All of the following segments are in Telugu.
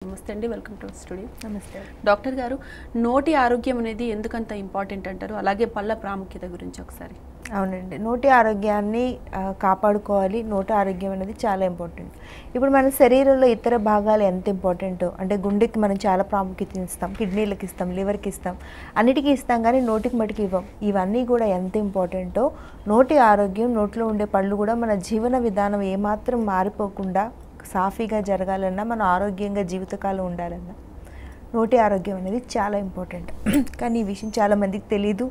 నమస్తే అండి వెల్కమ్ టు స్టూడియో నమస్తే డాక్టర్ గారు నోటి ఆరోగ్యం అనేది ఎందుకంత ఇంపార్టెంట్ అంటారు అలాగే పళ్ళ ప్రాముఖ్యత గురించి ఒకసారి అవునండి నోటి ఆరోగ్యాన్ని ఆ, కాపాడుకోవాలి నోటి ఆరోగ్యం అనేది చాలా ఇంపార్టెంట్ ఇప్పుడు మన శరీరంలో ఇతర భాగాలు ఎంత ఇంపార్టెంటో అంటే గుండెకి మనం చాలా ప్రాముఖ్యత ఇస్తాం కిడ్నీలకు ఇస్తాం లివర్కి ఇస్తాం అన్నిటికీ ఇస్తాం కానీ నోటికి మటుకు ఇవ్వం ఇవన్నీ కూడా ఎంత ఇంపార్టెంటో నోటి ఆరోగ్యం నోట్లో ఉండే పళ్ళు కూడా మన జీవన విధానం ఏమాత్రం మారిపోకుండా సాఫీగా జరగాలన్నా మనం ఆరోగ్యంగా జీవితకాలం ఉండాలన్నా నోటి ఆరోగ్యం అనేది చాలా ఇంపార్టెంట్ కానీ ఈ విషయం చాలామందికి తెలీదు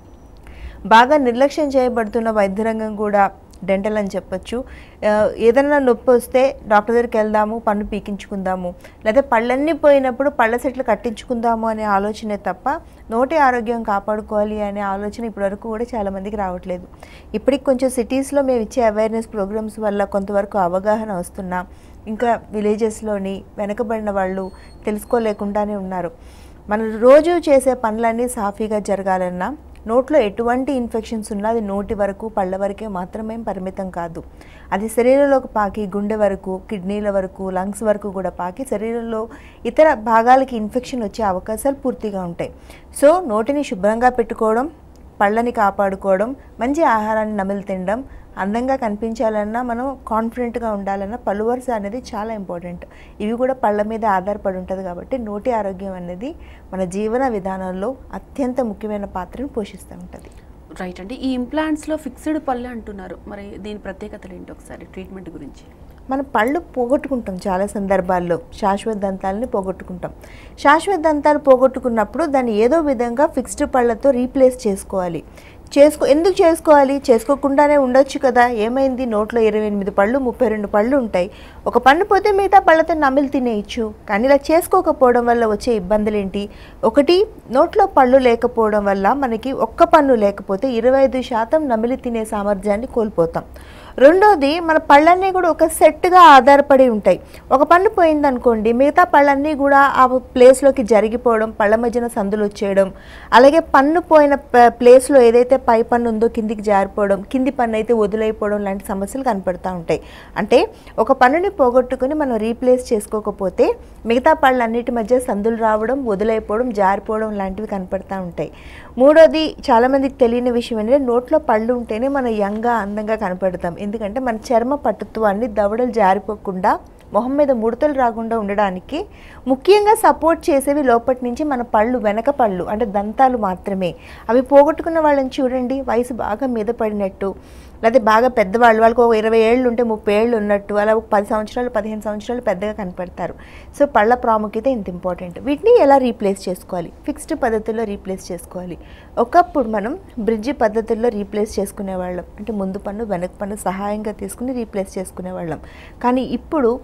బాగా నిర్లక్ష్యం చేయబడుతున్న వైద్య రంగం కూడా డెంటల్ అని చెప్పొచ్చు ఆ, ఏదైనా నొప్పి వస్తే డాక్టర్ దగ్గరికి వెళ్దాము పన్ను పీకించుకుందాము లేదా పళ్ళన్నీ పోయినప్పుడు పళ్ళ సెట్లు కట్టించుకుందాము అనే ఆలోచనే తప్ప నోటి ఆరోగ్యం కాపాడుకోవాలి అనే ఆలోచన ఇప్పటివరకు కూడా చాలామందికి రావట్లేదు ఇప్పటికి కొంచెం సిటీస్లో మేము ఇచ్చే అవేర్నెస్ ప్రోగ్రామ్స్ వల్ల కొంతవరకు అవగాహన వస్తున్నా ఇంకా విలేజెస్లోని వెనకబడిన వాళ్ళు తెలుసుకోలేకుండానే ఉన్నారు మనం రోజు చేసే పనులన్నీ సాఫీగా జరగాలన్నా నోట్లో ఎటువంటి ఇన్ఫెక్షన్స్ ఉన్నా అది నోటి వరకు పళ్ళ వరకే మాత్రమే పరిమితం కాదు అది శరీరంలోకి పాకి గుండె వరకు కిడ్నీల వరకు లంగ్స్ వరకు కూడా పాకి శరీరంలో ఇతర భాగాలకి ఇన్ఫెక్షన్ వచ్చే అవకాశాలు పూర్తిగా ఉంటాయి సో నోటిని శుభ్రంగా పెట్టుకోవడం పళ్ళని కాపాడుకోవడం మంచి ఆహారాన్ని నమిలి తినడం అందంగా కనిపించాలన్నా మనం కాన్ఫిడెంట్గా ఉండాలన్నా పళ్ళు వరుస అనేది చాలా ఇంపార్టెంట్ ఇవి కూడా పళ్ళ మీద ఆధారపడి ఉంటుంది కాబట్టి నోటి ఆరోగ్యం అనేది మన జీవన విధానంలో అత్యంత ముఖ్యమైన పాత్రను పోషిస్తూ ఉంటుంది రైట్ అండి ఈ ఇంప్లాంట్స్లో ఫిక్స్డ్ పళ్ళు అంటున్నారు మరి దీని ప్రత్యేకతలు ఏంటి ఒకసారి ట్రీట్మెంట్ గురించి మన పళ్ళు పోగొట్టుకుంటాం చాలా సందర్భాల్లో శాశ్వత దంతాలని పోగొట్టుకుంటాం శాశ్వత దంతాలు పోగొట్టుకున్నప్పుడు దాన్ని ఏదో విధంగా ఫిక్స్డ్ పళ్ళతో రీప్లేస్ చేసుకోవాలి చేసుకో ఎందుకు చేసుకోవాలి చేసుకోకుండానే ఉండొచ్చు కదా ఏమైంది నోట్లో ఇరవై ఎనిమిది పళ్ళు ముప్పై రెండు పళ్ళు ఉంటాయి ఒక పన్ను పోతే మిగతా పళ్ళతో నమిలి తినేయచ్చు కానీ ఇలా చేసుకోకపోవడం వల్ల వచ్చే ఇబ్బందులు ఏంటి ఒకటి నోట్లో పళ్ళు లేకపోవడం వల్ల మనకి ఒక్క పన్ను లేకపోతే ఇరవై ఐదు శాతం నమిలి తినే సామర్థ్యాన్ని కోల్పోతాం రెండోది మన పళ్ళన్నీ కూడా ఒక సెట్గా ఆధారపడి ఉంటాయి ఒక పన్ను పోయింది అనుకోండి మిగతా పళ్ళన్నీ కూడా ఆ ప్లేస్లోకి జరిగిపోవడం పళ్ళ మధ్యన సందులు వచ్చేయడం అలాగే పన్ను పోయిన ప- ప్లేస్లో ఏదైతే పై పన్ను ఉందో కిందికి జారిపోవడం కింది పన్ను అయితే వదిలైపోవడం లాంటి సమస్యలు కనపడతా ఉంటాయి అంటే ఒక పన్నుని పోగొట్టుకుని మనం రీప్లేస్ చేసుకోకపోతే మిగతా పళ్ళన్నిటి మధ్య సందులు రావడం వదిలైపోవడం జారిపోవడం లాంటివి కనపడతా ఉంటాయి మూడోది చాలామందికి తెలియని విషయం ఏంటంటే నోట్లో పళ్ళు ఉంటేనే మనం యంగా అందంగా కనపడతాం ఎందుకంటే మన చర్మ పట్టుత్వాన్ని దవడలు జారిపోకుండా మొహం మీద ముడతలు రాకుండా ఉండడానికి ముఖ్యంగా సపోర్ట్ చేసేవి లోపటి నుంచి మన పళ్ళు వెనక పళ్ళు అంటే దంతాలు మాత్రమే అవి పోగొట్టుకున్న వాళ్ళని చూడండి వయసు బాగా మీద పడినట్టు లేకపోతే బాగా పెద్దవాళ్ళు వాళ్ళకి ఒక ఇరవై ఏళ్ళు ఉంటే ముప్పై ఏళ్ళు ఉన్నట్టు అలా ఒక పది సంవత్సరాలు పదిహేను సంవత్సరాలు పెద్దగా కనపడతారు సో పళ్ళ ప్రాముఖ్యత ఇంత ఇంపార్టెంట్ వీటిని ఎలా రీప్లేస్ చేసుకోవాలి ఫిక్స్డ్ పద్ధతిలో రీప్లేస్ చేసుకోవాలి ఒకప్పుడు మనం బ్రిడ్జి పద్ధతుల్లో రీప్లేస్ చేసుకునేవాళ్ళం అంటే ముందు పన్ను వెనక పన్ను సహాయంగా తీసుకుని రీప్లేస్ చేసుకునేవాళ్ళం కానీ ఇప్పుడు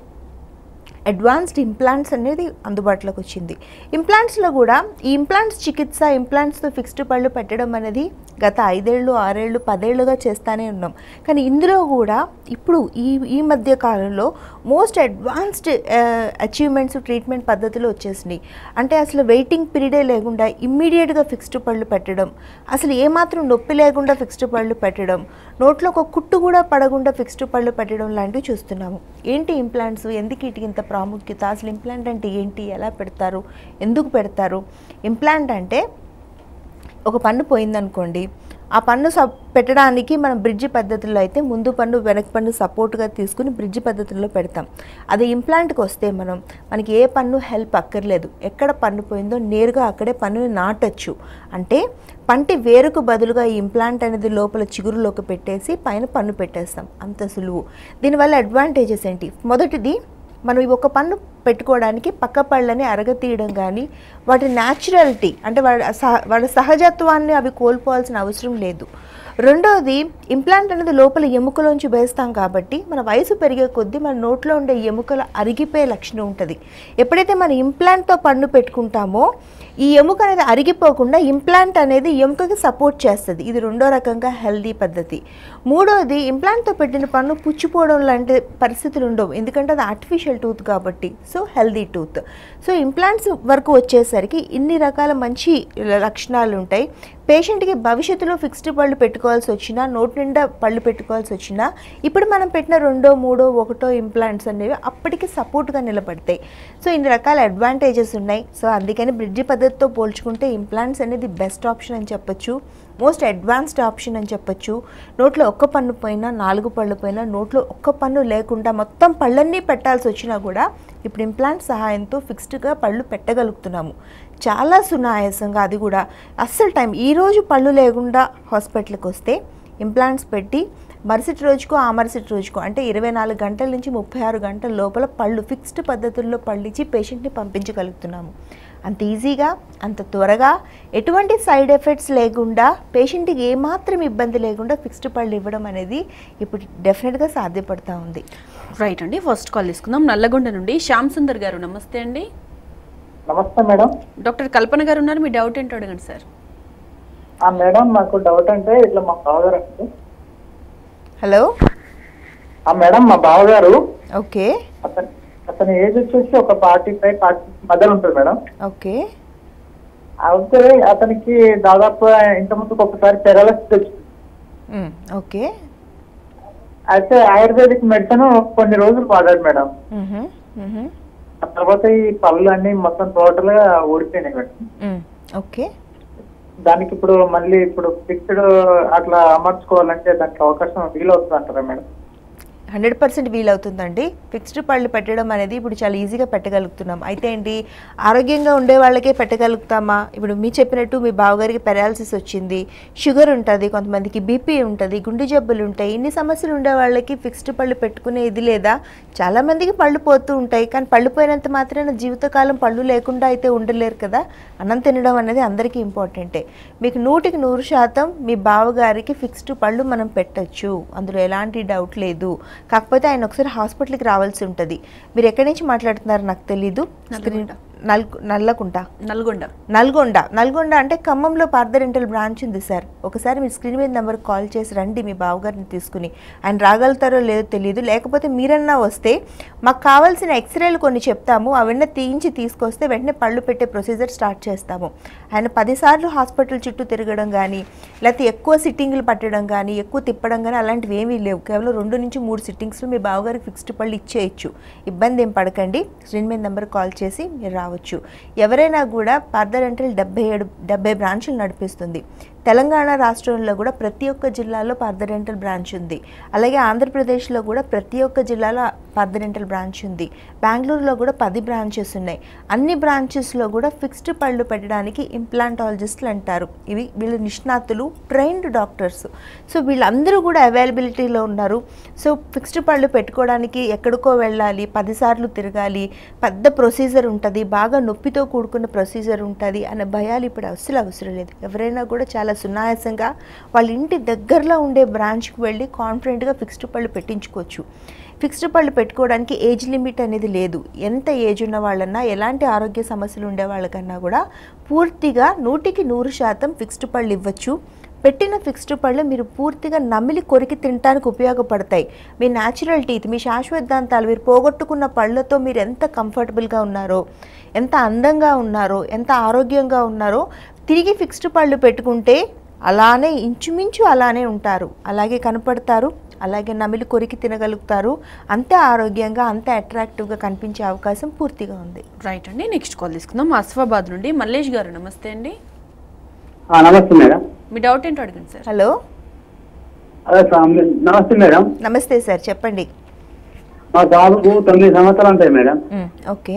అడ్వాన్స్డ్ ఇంప్లాంట్స్ అనేది అందుబాటులోకి వచ్చింది ఇంప్లాంట్స్లో కూడా ఈ ఇంప్లాంట్స్ చికిత్స ఇంప్లాంట్స్తో ఫిక్స్డ్ పళ్ళు పెట్టడం అనేది గత ఐదేళ్ళు ఆరేళ్ళు పదేళ్లుగా చేస్తానే ఉన్నాం కానీ ఇందులో కూడా ఇప్పుడు ఈ ఈ మధ్య కాలంలో మోస్ట్ అడ్వాన్స్డ్ అచీవ్మెంట్స్ ట్రీట్మెంట్ పద్ధతులు వచ్చేసినాయి అంటే అసలు వెయిటింగ్ పీరియడే లేకుండా ఇమ్మీడియట్గా ఫిక్స్డ్ పళ్ళు పెట్టడం అసలు ఏమాత్రం నొప్పి లేకుండా ఫిక్స్డ్ పళ్ళు పెట్టడం నోట్లో ఒక కుట్టు కూడా పడకుండా ఫిక్స్డ్ పళ్ళు పెట్టడం లాంటివి చూస్తున్నాము ఏంటి ఇంప్లాంట్స్ ఎందుకు వీటికి ఇంత ప్రాముఖ్యత అసలు ఇంప్లాంట్ అంటే ఏంటి ఎలా పెడతారు ఎందుకు పెడతారు ఇంప్లాంట్ అంటే ఒక పన్ను పోయిందనుకోండి ఆ పన్ను స పెట్టడానికి మనం బ్రిడ్జి పద్ధతిలో అయితే ముందు పన్ను వెనక పన్ను సపోర్ట్గా తీసుకుని బ్రిడ్జి పద్ధతిలో పెడతాం అది ఇంప్లాంట్కి వస్తే మనం మనకి ఏ పన్ను హెల్ప్ అక్కర్లేదు ఎక్కడ పన్ను పోయిందో నేరుగా అక్కడే పన్నుని నాటచ్చు అంటే పంటి వేరుకు బదులుగా ఈ ఇంప్లాంట్ అనేది లోపల చిగురులోకి పెట్టేసి పైన పన్ను పెట్టేస్తాం అంత సులువు దీనివల్ల అడ్వాంటేజెస్ ఏంటి మొదటిది మనం ఈ ఒక పన్ను పెట్టుకోవడానికి పక్క పళ్ళని అరగతీయడం కానీ వాటి న్యాచురాలిటీ అంటే వాడి సహ వాళ్ళ సహజత్వాన్ని అవి కోల్పోవాల్సిన అవసరం లేదు రెండోది ఇంప్లాంట్ అనేది లోపల ఎముకలోంచి వేస్తాం కాబట్టి మన వయసు పెరిగే కొద్దీ మన నోట్లో ఉండే ఎముకలు అరిగిపోయే లక్షణం ఉంటుంది ఎప్పుడైతే మన ఇంప్లాంట్తో పన్ను పెట్టుకుంటామో ఈ ఎముక అనేది అరిగిపోకుండా ఇంప్లాంట్ అనేది ఎముకకి సపోర్ట్ చేస్తుంది ఇది రెండో రకంగా హెల్దీ పద్ధతి మూడోది ఇంప్లాంట్తో పెట్టిన పన్ను పుచ్చిపోవడం లాంటి పరిస్థితులు ఉండవు ఎందుకంటే అది ఆర్టిఫిషియల్ టూత్ కాబట్టి so healthy tooth so implants వరకు వచ్చేసరికి ఇన్ని రకాల మంచి లక్షణాలు ఉంటాయి పేషెంట్కి భవిష్యత్తులో ఫిక్స్డ్ పళ్ళు పెట్టుకోవాల్సి వచ్చినా నోటి నిండా పళ్ళు పెట్టుకోవాల్సి వచ్చినా ఇప్పుడు మనం పెట్టిన రెండో మూడో ఒకటో ఇంప్లాంట్స్ అనేవి అప్పటికి సపోర్ట్గా నిలబడతాయి సో ఇన్ని రకాల అడ్వాంటేజెస్ ఉన్నాయి సో అందుకని బ్రిడ్జి పద్ధతితో పోల్చుకుంటే ఇంప్లాంట్స్ అనేది బెస్ట్ ఆప్షన్ అని చెప్పొచ్చు మోస్ట్ అడ్వాన్స్డ్ ఆప్షన్ అని చెప్పొచ్చు నోట్లో ఒక్క పన్ను పోయినా నాలుగు పళ్ళు పోయినా నోట్లో ఒక్క పన్ను లేకుండా మొత్తం పళ్ళన్నీ పెట్టాల్సి వచ్చినా కూడా ఇప్పుడు ఇంప్లాంట్ సహాయంతో ఫిక్స్డ్గా పళ్ళు పెట్టగలుగుతున్నాము చాలా సునాయాసంగా అది కూడా అస్సలు టైం ఈరోజు పళ్ళు లేకుండా హాస్పిటల్కి వస్తే ఇంప్లాంట్స్ పెట్టి మరుసటి రోజుకో ఆ మరుసటి రోజుకో అంటే ఇరవై నాలుగు గంటల నుంచి ముప్పై ఆరు గంటల లోపల పళ్ళు ఫిక్స్డ్ పద్ధతుల్లో పళ్ళు ఇచ్చి పేషెంట్ని పంపించగలుగుతున్నాము అంత ఈజీగా అంత త్వరగా ఎటువంటి సైడ్ ఎఫెక్ట్స్ లేకుండా పేషెంట్కి ఏమాత్రం ఇబ్బంది లేకుండా ఫిక్స్డ్ పళ్ళు ఇవ్వడం అనేది ఇప్పుడు డెఫినెట్గా సాధ్యపడతా ఉంది రైట్ అండి ఫస్ట్ కాల్ తీసుకుందాం నల్లగొండ నుండి శ్యామ్ సుందర్ గారు నమస్తే అండి నమస్తే మేడం డాక్టర్ కల్పన గారు ఉన్నారు మీ డౌట్ ఏంటో అడగండి సార్ ఆ మేడం నాకు డౌట్ అంటే ఇట్లా మా బావగారు అండి హలో ఆ మేడం మా బావగారు ఓకే అతని అతని ఏజ్ వచ్చేసి ఒక ఫార్టీ ఫైవ్ ఫార్టీ మధ్యలో ఉంటుంది మేడం ఓకే అయితే అతనికి దాదాపు ఇంతకుముందుకు ఒకసారి పెరాలసిస్ వచ్చింది మ్, ఓకే అయితే ఆయుర్వేదిక్ మెడిసిన్ కొన్ని రోజులు వాడాడు మేడం మ్హూ, మ్హూ, ఆ తర్వాత ఈ పళ్ళు అన్ని మొత్తం టోటల్ గా ఊడిపోయినాయి మేడం మ్, ఓకే దానికి ఇప్పుడు మళ్ళీ ఇప్పుడు ఫిక్స్డ్ అట్లా అమర్చుకోవాలంటే దానికి అవకాశం వీలవుతుంది అంటారా మేడం హండ్రెడ్ పర్సెంట్ వీలవుతుందండి ఫిక్స్డ్ పళ్ళు పెట్టడం అనేది ఇప్పుడు చాలా ఈజీగా పెట్టగలుగుతున్నాం అయితే ఏంటి ఆరోగ్యంగా ఉండే వాళ్ళకే పెట్టగలుగుతామా ఇప్పుడు మీ చెప్పినట్టు మీ బావగారికి పెరాలసిస్ వచ్చింది షుగర్ ఉంటుంది కొంతమందికి బీపీ ఉంటుంది గుండె జబ్బులు ఉంటాయి ఇన్ని సమస్యలు ఉండే వాళ్ళకి ఫిక్స్డ్ పళ్ళు పెట్టుకునే ఇది లేదా చాలామందికి పళ్ళు పోతూ ఉంటాయి కానీ పళ్ళు పోయినంత మాత్రాన జీవితకాలం పళ్ళు లేకుండా అయితే ఉండలేరు కదా అన్నం తినడం అనేది అందరికీ ఇంపార్టెంటే మీకు నూటికి నూరు శాతం మీ బావగారికి ఫిక్స్డ్ పళ్ళు మనం పెట్టొచ్చు అందులో ఎలాంటి డౌట్ లేదు కాకపోతే ఆయన ఒకసారి హాస్పిటల్కి రావాల్సి ఉంటుంది మీరు ఎక్కడి నుంచి మాట్లాడుతున్నారు నాకు తెలీదు స్క్రీన్ నల్గు నల్లకుంట నల్గొండ నల్గొండ నల్గొండ అంటే ఖమ్మంలో పార్థరెంటల్ బ్రాంచ్ ఉంది సార్ ఒకసారి మీరు స్క్రీన్ మీద నెంబర్ కాల్ చేసి రండి మీ బావగారిని తీసుకుని ఆయన రాగలుగుతారో లేదో తెలియదు లేకపోతే మీరన్నా వస్తే మాకు కావాల్సిన ఎక్స్రేలు కొన్ని చెప్తాము అవన్నీ తీయించి తీసుకొస్తే వెంటనే పళ్ళు పెట్టే ప్రొసీజర్ స్టార్ట్ చేస్తాము ఆయన పదిసార్లు హాస్పిటల్ చుట్టూ తిరగడం కానీ లేకపోతే ఎక్కువ సిట్టింగ్లు పట్టడం కానీ ఎక్కువ తిప్పడం కానీ అలాంటివి ఏమీ లేవు కేవలం రెండు నుంచి మూడు సిట్టింగ్స్లో మీ బావగారికి ఫిక్స్డ్ పళ్ళు ఇచ్చేయచ్చు ఇబ్బంది ఏం పడకండి స్క్రీన్ మీద నెంబర్ కాల్ చేసి మీరు రావచ్చు ఎవరైనా కూడా పార్థరెంటల్ డెబ్బై ఏడు డెబ్బై బ్రాంచులు నడిపిస్తుంది తెలంగాణ రాష్ట్రంలో కూడా ప్రతి ఒక్క జిల్లాలో పార్థరెంటల్ బ్రాంచ్ ఉంది అలాగే ఆంధ్రప్రదేశ్లో కూడా ప్రతి ఒక్క జిల్లాలో పార్థరెంటల్ బ్రాంచ్ ఉంది బెంగళూరులో కూడా పది బ్రాంచెస్ ఉన్నాయి అన్ని బ్రాంచెస్లో కూడా ఫిక్స్డ్ పళ్ళు పెట్టడానికి ఇంప్లాంటాలజిస్టులు అంటారు ఇవి వీళ్ళు నిష్ణాతులు ట్రైన్డ్ డాక్టర్స్ సో వీళ్ళందరూ కూడా అవైలబిలిటీలో ఉన్నారు సో ఫిక్స్డ్ పళ్ళు పెట్టుకోవడానికి ఎక్కడికో వెళ్ళాలి పదిసార్లు తిరగాలి పెద్ద ప్రొసీజర్ ఉంటుంది బాగా నొప్పితో కూడుకున్న ప్రొసీజర్ ఉంటుంది అనే భయాలు ఇప్పుడు అసలు అవసరం లేదు ఎవరైనా కూడా చాలా సునాయాసంగా వాళ్ళ ఇంటి దగ్గరలో ఉండే బ్రాంచ్కి వెళ్ళి కాన్ఫిడెంట్గా ఫిక్స్డ్ పళ్ళు పెట్టించుకోవచ్చు ఫిక్స్డ్ పళ్ళు పెట్టుకోవడానికి ఏజ్ లిమిట్ అనేది లేదు ఎంత ఏజ్ ఉన్న వాళ్ళన్నా ఎలాంటి ఆరోగ్య సమస్యలు ఉండే వాళ్ళకన్నా కూడా పూర్తిగా నూటికి నూరు శాతం ఫిక్స్డ్ పళ్ళు ఇవ్వచ్చు పెట్టిన ఫిక్స్డ్ పళ్ళు మీరు పూర్తిగా నమిలి కొరికి తినడానికి ఉపయోగపడతాయి మీ న్యాచురల్ టీత్ మీ శాశ్వతాంతాలు మీరు పోగొట్టుకున్న పళ్ళతో మీరు ఎంత కంఫర్టబుల్గా ఉన్నారో ఎంత అందంగా ఉన్నారో ఎంత ఆరోగ్యంగా ఉన్నారో తిరిగి ఫిక్స్డ్ పళ్ళు పెట్టుకుంటే అలానే ఇంచుమించు అలానే ఉంటారు అలాగే కనపడతారు అలాగే నమిలి కొరికి తినగలుగుతారు అంతే ఆరోగ్యంగా అంతే అట్రాక్టివ్గా కనిపించే అవకాశం పూర్తిగా ఉంది రైట్ అండి నెక్స్ట్ కాల్ తీసుకుందాం ఆసిఫాబాద్ నుండి మల్లేష్ గారు నమస్తే అండి ఆ, నమస్తే మేడం మీ డౌట్ ఏంటో అడగండి సార్ హలో అదే సార్, నమస్తే మేడం నమస్తే సార్ చెప్పండి మా బాబుకు తొమ్మిది సంవత్సరాలు ఉంటాయి మేడం మ్, ఓకే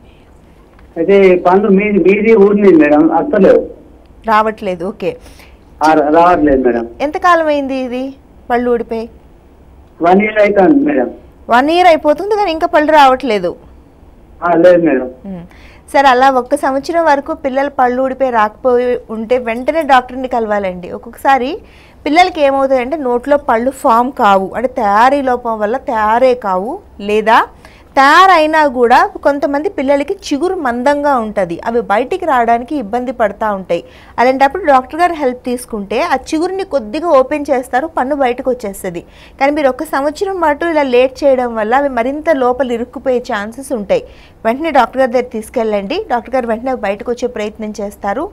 అయితే పండ్లు మీది మీది ఊరిని మేడం అస్సలేవు రావట్లేదు ఓకే ఆ, రావట్లేదు మేడం ఎంతకాలం అయింది ఇది పళ్ళు ఊడిపోయి వన్ ఇయర్ అవుతుంది మేడం వన్ ఇయర్ అయిపోతుంది కానీ ఇంకా పళ్ళు రావట్లేదు ఆ, లేదు మేడం మ్. సరే అలా ఒక్క సంవత్సరం వరకు పిల్లలు పళ్ళు ఊడిపోయి రాకపోయి ఉంటే వెంటనే డాక్టర్ని కలవాలండి ఒక్కొక్కసారి పిల్లలకి ఏమవుతాయంటే నోట్లో పళ్ళు ఫామ్ కావు అంటే తయారీ లోపం వల్ల తయారే కావు లేదా తయారైనా కూడా కొంతమంది పిల్లలకి చిగురు మందంగా ఉంటుంది అవి బయటికి రావడానికి ఇబ్బంది పడతా ఉంటాయి అలాంటప్పుడు డాక్టర్ గారు హెల్ప్ తీసుకుంటే ఆ చిగురుని కొద్దిగా ఓపెన్ చేస్తారు పన్ను బయటకు వచ్చేస్తుంది కానీ మీరు ఒక సంవత్సరం పాటు ఇలా లేట్ చేయడం వల్ల అవి మరింత లోపల ఇరుక్కుపోయే ఛాన్సెస్ ఉంటాయి వెంటనే డాక్టర్ గారి దగ్గర తీసుకెళ్ళండి డాక్టర్ గారు వెంటనే అవి బయటకు వచ్చే ప్రయత్నం చేస్తారు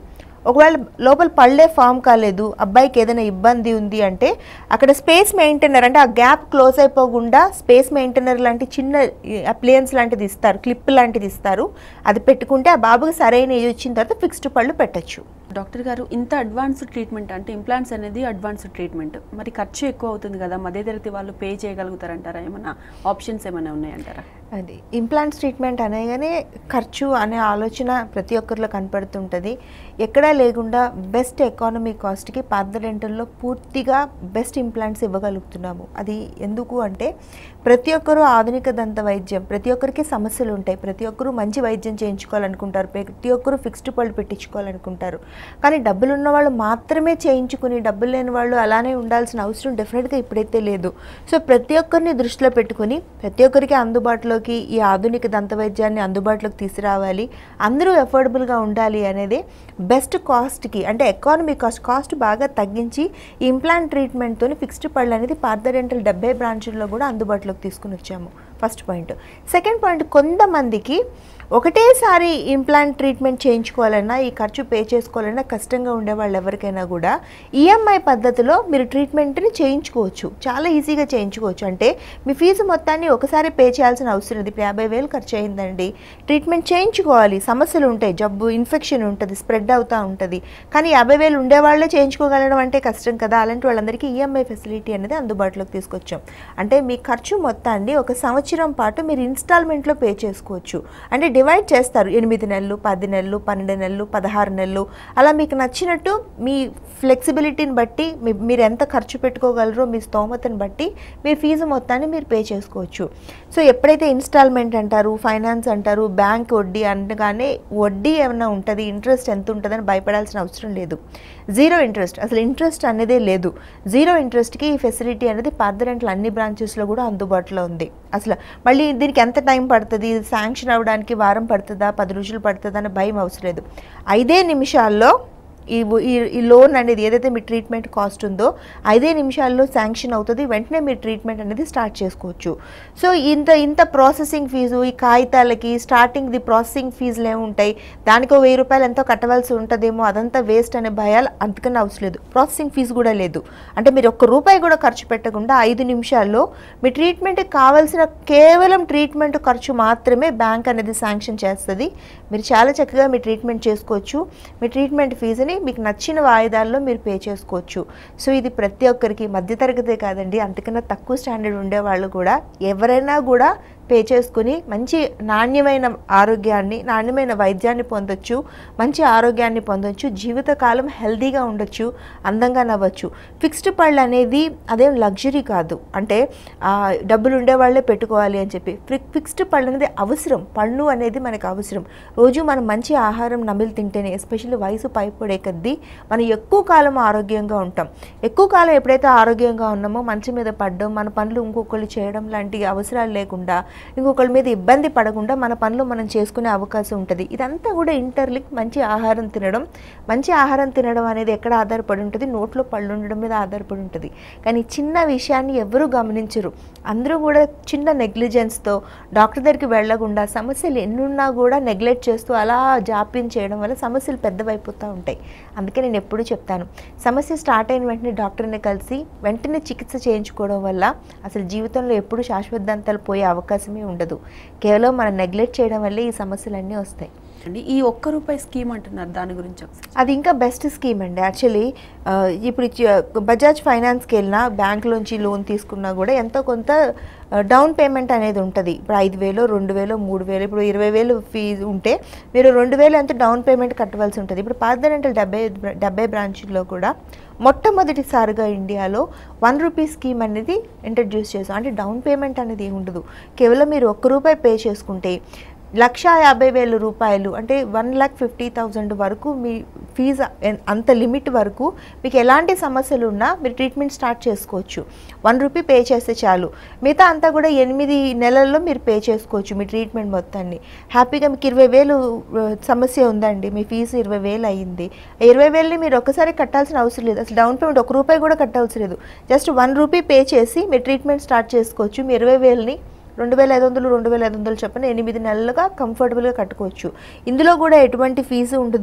ఒకవేళ లోపల పళ్ళే ఫామ్ కాలేదు అబ్బాయికి ఏదైనా ఇబ్బంది ఉంది అంటే అక్కడ స్పేస్ మెయింటైనర్ అంటే ఆ గ్యాప్ క్లోజ్ అయిపోకుండా స్పేస్ మెయింటైనర్ లాంటి చిన్న అప్లియన్స్ లాంటిది ఇస్తారు క్లిప్ లాంటిది ఇస్తారు అది పెట్టుకుంటే ఆ బాబుకి సరైన ఏజ్ వచ్చిన తర్వాత ఫిక్స్డ్ పళ్ళు పెట్టచ్చు డాక్టర్ గారు ఇంత అడ్వాన్స్డ్ ట్రీట్మెంట్ అంటే ఇంప్లాంట్స్ అనేది అడ్వాన్స్డ్ ట్రీట్మెంట్ మరి ఖర్చు ఎక్కువ అవుతుంది కదా మధ్యతరగతి వాళ్ళు పే చేయగలుగుతారంటారా ఏమైనా ఆప్షన్స్ ఏమైనా ఉన్నాయంటారా అది ఇంప్లాంట్స్ ట్రీట్మెంట్ అనగానే ఖర్చు అనే ఆలోచన ప్రతి ఒక్కరిలో కనపడుతుంటుంది ఎక్కడా లేకుండా బెస్ట్ ఎకానమీ కాస్ట్కి పార్థ డెంటల్లో పూర్తిగా బెస్ట్ ఇంప్లాంట్స్ ఇవ్వగలుగుతున్నాము అది ఎందుకు అంటే ప్రతి ఒక్కరూ ఆధునిక దంత వైద్యం ప్రతి ఒక్కరికి సమస్యలు ఉంటాయి ప్రతి ఒక్కరూ మంచి వైద్యం చేయించుకోవాలనుకుంటారు ప్రతి ఒక్కరూ ఫిక్స్డ్ పళ్ళు పెట్టించుకోవాలనుకుంటారు కానీ డబ్బులు ఉన్న వాళ్ళు మాత్రమే చేయించుకుని డబ్బులు లేని వాళ్ళు అలానే ఉండాల్సిన అవసరం డెఫినెట్గా ఇప్పుడైతే లేదు సో ప్రతి ఒక్కరిని దృష్టిలో పెట్టుకుని ప్రతి ఒక్కరికి అందుబాటులోకి ఈ ఆధునిక దంత వైద్యాన్ని అందుబాటులోకి తీసుకురావాలి అందరూ అఫోర్డబుల్గా ఉండాలి అనేది బెస్ట్ కాస్ట్కి అంటే ఎకానమీ కాస్ట్ కాస్ట్ బాగా తగ్గించి ఈ ఇంప్లాంట్ ట్రీట్మెంట్తో ఫిక్స్డ్ పళ్ళు అనేది పార్థ డెంటల్ డెబ్బై బ్రాంచుల్లో కూడా అందుబాటులోకి తీసుకుని వచ్చాము ఫస్ట్ పాయింట్ సెకండ్ పాయింట్ కొంతమందికి ఒకటేసారి ఇంప్లాంట్ ట్రీట్మెంట్ చేయించుకోవాలన్నా ఈ ఖర్చు పే చేసుకోవాలన్నా కష్టంగా ఉండే వాళ్ళు ఎవరికైనా కూడా ఈఎంఐ పద్ధతిలో మీరు ట్రీట్మెంట్ని చేయించుకోవచ్చు చాలా ఈజీగా చేయించుకోవచ్చు అంటే మీ ఫీజు మొత్తాన్ని ఒకసారి పే చేయాల్సిన అవసరం లేదు ఇప్పుడు యాభై వేలు ఖర్చు అయిందండి ట్రీట్మెంట్ చేయించుకోవాలి సమస్యలు ఉంటాయి జబ్బు ఇన్ఫెక్షన్ ఉంటుంది స్ప్రెడ్ అవుతూ ఉంటుంది కానీ యాభై వేలు ఉండేవాళ్ళే చేయించుకోగలడం అంటే కష్టం కదా అలాంటి వాళ్ళందరికీ ఈఎంఐ ఫెసిలిటీ అనేది అందుబాటులోకి తీసుకొచ్చాం అంటే మీ ఖర్చు మొత్తాన్ని ఒక సంవత్సరం పాటు మీరు ఇన్స్టాల్మెంట్లో పే చేసుకోవచ్చు అంటే డివైడ్ చేస్తారు ఎనిమిది నెలలు పది నెలలు పన్నెండు నెలలు పదహారు నెలలు అలా మీకు నచ్చినట్టు మీ ఫ్లెక్సిబిలిటీని బట్టి మీ- మీరు ఎంత ఖర్చు పెట్టుకోగలరో మీ స్తోమతను బట్టి మీ ఫీజు మొత్తాన్ని మీరు పే చేసుకోవచ్చు సో ఎప్పుడైతే ఇన్స్టాల్మెంట్ అంటారు ఫైనాన్స్ అంటారు బ్యాంక్ వడ్డీ అనగానే వడ్డీ ఏమైనా ఉంటుంది ఇంట్రెస్ట్ ఎంత ఉంటుందని భయపడాల్సిన అవసరం లేదు జీరో ఇంట్రెస్ట్ అసలు ఇంట్రెస్ట్ అనేదే లేదు జీరో ఇంట్రెస్ట్కి ఈ ఫెసిలిటీ అనేది పార్దరెంట్ల అన్ని బ్రాంచెస్లో కూడా అందుబాటులో ఉంది అసలు మళ్ళీ దీనికి ఎంత టైం పడుతుంది శాంక్షన్ అవ్వడానికి వారం పడుతుందా పది రోజులు పడుతుందా అని భయం అవసరం లేదు ఐదే నిమిషాల్లో ఈ ఈ- ఈ లోన్ అనేది ఏదైతే మీ ట్రీట్మెంట్ కాస్ట్ ఉందో ఐదే నిమిషాల్లో శాంక్షన్ అవుతుంది వెంటనే మీరు ట్రీట్మెంట్ అనేది స్టార్ట్ చేసుకోవచ్చు సో ఇంత ఇంత ప్రాసెసింగ్ ఫీజు ఈ కాగితాలకి స్టార్టింగ్ ది ప్రాసెసింగ్ ఫీజులు ఏముంటాయి దానికి ఓ వెయ్యి రూపాయలు ఎంతో కట్టవలసి ఉంటుందేమో అదంతా వేస్ట్ అనే భయాలు అంతకన్నా అవసరం లేదు ప్రాసెసింగ్ ఫీజు కూడా లేదు అంటే మీరు ఒక్క రూపాయి కూడా ఖర్చు పెట్టకుండా ఐదు నిమిషాల్లో మీ ట్రీట్మెంట్కి కావాల్సిన కేవలం ట్రీట్మెంట్ ఖర్చు మాత్రమే బ్యాంక్ అనేది శాంక్షన్ చేస్తుంది మీరు చాలా చక్కగా మీ ట్రీట్మెంట్ చేసుకోవచ్చు మీ ట్రీట్మెంట్ ఫీజుని మీకు నచ్చిన వాయిదాల్లో మీరు పే చేసుకోవచ్చు సో ఇది ప్రతి ఒక్కరికి మధ్యతరగతే కాదండి అంతకన్నా తక్కువ స్టాండర్డ్ ఉండే వాళ్ళు కూడా ఎవరైనా కూడా పే చేసుకుని మంచి నాణ్యమైన ఆరోగ్యాన్ని నాణ్యమైన వైద్యాన్ని పొందొచ్చు మంచి ఆరోగ్యాన్ని పొందొచ్చు జీవితకాలం హెల్తీగా ఉండొచ్చు అందంగా నవ్వచ్చు ఫిక్స్డ్ పళ్ళు అనేది అదేం లగ్జరీ కాదు అంటే ఆ, డబ్బులు ఉండే వాళ్ళే పెట్టుకోవాలి అని చెప్పి ఫి- ఫిక్స్డ్ పళ్ళు అనేది అవసరం పళ్ళు అనేది మనకు అవసరం రోజు మనం మంచి ఆహారం నమిలి తింటేనే ఎస్పెషల్లీ వయసు పైపడే కొద్దీ మనం ఎక్కువ కాలం ఆరోగ్యంగా ఉంటాం ఎక్కువ కాలం ఎప్పుడైతే ఆరోగ్యంగా ఉన్నామో మంచం మీద పడడం మన పనులు ఇంకొకళ్ళు చేయడం లాంటి అవసరాలు లేకుండా ఇంకొకళ్ళ మీద ఇబ్బంది పడకుండా మన పనులు మనం చేసుకునే అవకాశం ఉంటుంది ఇదంతా కూడా ఇంటర్లిక్ మంచి ఆహారం తినడం మంచి ఆహారం తినడం అనేది ఎక్కడ ఆధారపడి ఉంటుంది నోట్లో పళ్ళు ఉండడం మీద ఆధారపడి ఉంటుంది కానీ ఈ చిన్న విషయాన్ని ఎవరూ గమనించరు అందరూ కూడా చిన్న నెగ్లిజెన్స్తో డాక్టర్ దగ్గరికి వెళ్ళకుండా సమస్యలు ఎన్నున్నా కూడా నెగ్లెక్ట్ చేస్తూ అలా జాప్యం చేయడం వల్ల సమస్యలు పెద్దవైపోతూ ఉంటాయి అందుకే నేను ఎప్పుడూ చెప్తాను సమస్య స్టార్ట్ అయిన వెంటనే డాక్టర్ని కలిసి వెంటనే చికిత్స చేయించుకోవడం వల్ల అసలు జీవితంలో ఎప్పుడు శాశ్వత దంతాలు పోయే అవకాశమే ఉండదు కేవలం మనం నెగ్లెక్ట్ చేయడం వల్లే ఈ సమస్యలన్నీ వస్తాయి అండి ఈ ఒక్క రూపాయి స్కీమ్ అంటున్నారు దాని గురించి ఒకసారి అది ఇంకా బెస్ట్ స్కీమ్ అండి యాక్చువల్లీ ఇప్పుడు ఇచ్చే- బజాజ్ ఫైనాన్స్కి వెళ్ళినా బ్యాంకులోంచి లోన్ తీసుకున్నా కూడా ఎంతో కొంత డౌన్ పేమెంట్ అనేది ఉంటుంది ఇప్పుడు ఐదు వేలు రెండు వేలు మూడు వేలు ఇప్పుడు ఇరవై వేలు ఫీజు ఉంటే మీరు రెండు వేలు ఎంత డౌన్ పేమెంట్ కట్టవలసి ఉంటుంది ఇప్పుడు పార్దనంటల్ డెబ్బై డెబ్బై బ్రాంచ్లో కూడా మొట్టమొదటిసారిగా ఇండియాలో వన్ రూపీ స్కీమ్ అనేది ఇంట్రడ్యూస్ చేసాం అంటే డౌన్ పేమెంట్ అనేది ఏమి ఉండదు కేవలం మీరు ఒక్క రూపాయి పే చేసుకుంటే లక్ష యాభై వేల రూపాయలు అంటే వన్ ల్యాక్ ఫిఫ్టీ థౌజండ్ వరకు మీ ఫీజు ఎన్- అంత లిమిట్ వరకు మీకు ఎలాంటి సమస్యలు ఉన్నా మీరు ట్రీట్మెంట్ స్టార్ట్ చేసుకోవచ్చు వన్ రూపీ పే చేస్తే చాలు మిగతా అంతా కూడా ఎనిమిది నెలల్లో మీరు పే చేసుకోవచ్చు మీ ట్రీట్మెంట్ మొత్తాన్ని హ్యాపీగా మీకు ఇరవై వేలు ఆ, సమస్య ఉందండి మీ ఫీజు ఇరవై వేలు అయ్యింది ఆ ఇరవై వేలని మీరు ఒక్కసారి కట్టాల్సిన అవసరం లేదు అసలు డౌన్ పేమెంట్ ఒక రూపాయి కూడా కట్టాల్సిన లేదు జస్ట్ వన్ రూపీ పే చేసి మీరు ట్రీట్మెంట్ స్టార్ట్ చేసుకోవచ్చు మీ ఇరవై వేలని రెండు వేల ఐదు వందలు రెండు వేల ఐదు వందలు చెప్పిన ఎనిమిది నెలలుగా కంఫర్టబుల్గా కట్టుకోవచ్చు ఇందులో కూడా ఎటువంటి ఫీజు ఉండదు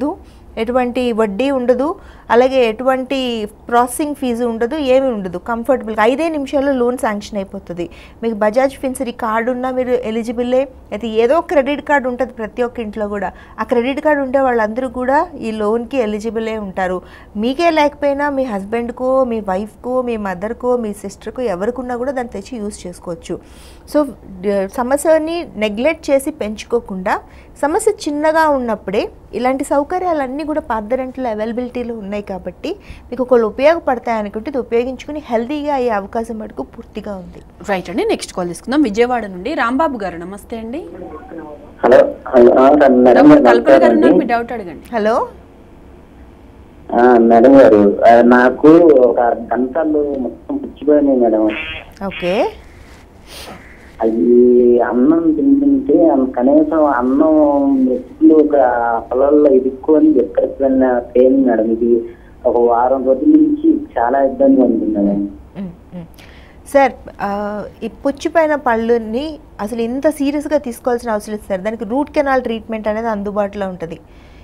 ఎటువంటి వడ్డీ ఉండదు అలాగే ఎటువంటి ప్రాసెసింగ్ ఫీజు ఉండదు ఏమీ ఉండదు కంఫర్టబుల్గా ఐదే నిమిషాల్లో లోన్ శాంక్షన్ అయిపోతుంది మీకు బజాజ్ ఫిన్సరీ కార్డు ఉన్నా మీరు ఎలిజిబుల్లే అయితే ఏదో క్రెడిట్ కార్డు ఉంటుంది ప్రతి ఒక్క ఇంట్లో కూడా ఆ క్రెడిట్ కార్డు ఉంటే వాళ్ళందరూ కూడా ఈ లోన్కి ఎలిజిబులే ఉంటారు మీకే లేకపోయినా మీ హస్బెండ్కో మీ వైఫ్కో మీ మదర్కో మీ సిస్టర్కో ఎవరికున్నా కూడా దాన్ని తెచ్చి యూస్ చేసుకోవచ్చు సో డ- సమస్యని నెగ్లెక్ట్ చేసి పెంచుకోకుండా సమస్య చిన్నగా ఉన్నప్పుడే ఇలాంటి సౌకర్యాలన్నీ కూడా పార్దరెంట్లో అవైలబిలిటీలో ఉన్నాయి కాబట్టి మీకు ఒకళ్ళు ఉపయోగపడతాయి అనుకుంటే ఇది ఉపయోగించుకుని హెల్తీగా అయ్యే అవకాశం మటుకు పూర్తిగా ఉంది రైట్ అండి నెక్స్ట్ కాల్ తీసుకుందాం విజయవాడ నుండి రాంబాబు గారు నమస్తే అండి హలో హలో ఆ, మేడం డాక్టర్ గారు కల్పన గారు నమస్కారం ఉన్నారు మీ అండి. డౌట్ అడగండి హలో ఆ, మేడం గారు ఆ, నాకు ఒక గంటలు మొత్తం పుచ్చిపోయినాయి మేడం ఓకే అవి అన్నం తింటుంటే అన్- కనీసం అన్నం మెతుకులు ఒక పొలాల్లో ఇరుక్కొని ఎక్కడికి వెళ్ళిన పెయిన్ మేడం ఇది ఒక వారం రోజుల నుంచి చాలా ఇబ్బందిగా ఉంటుంది మేడం మ్మ్, మ్మ్. సార్ ఆ, ఈ పుచ్చిపోయిన పళ్ళుని అసలు ఇంత సీరియస్గా తీసుకోవాల్సిన అవసరం లేదు సార్ దానికి రూట్ కెనాల్ ట్రీట్మెంట్ అనేది అందుబాటులో ఉంటుంది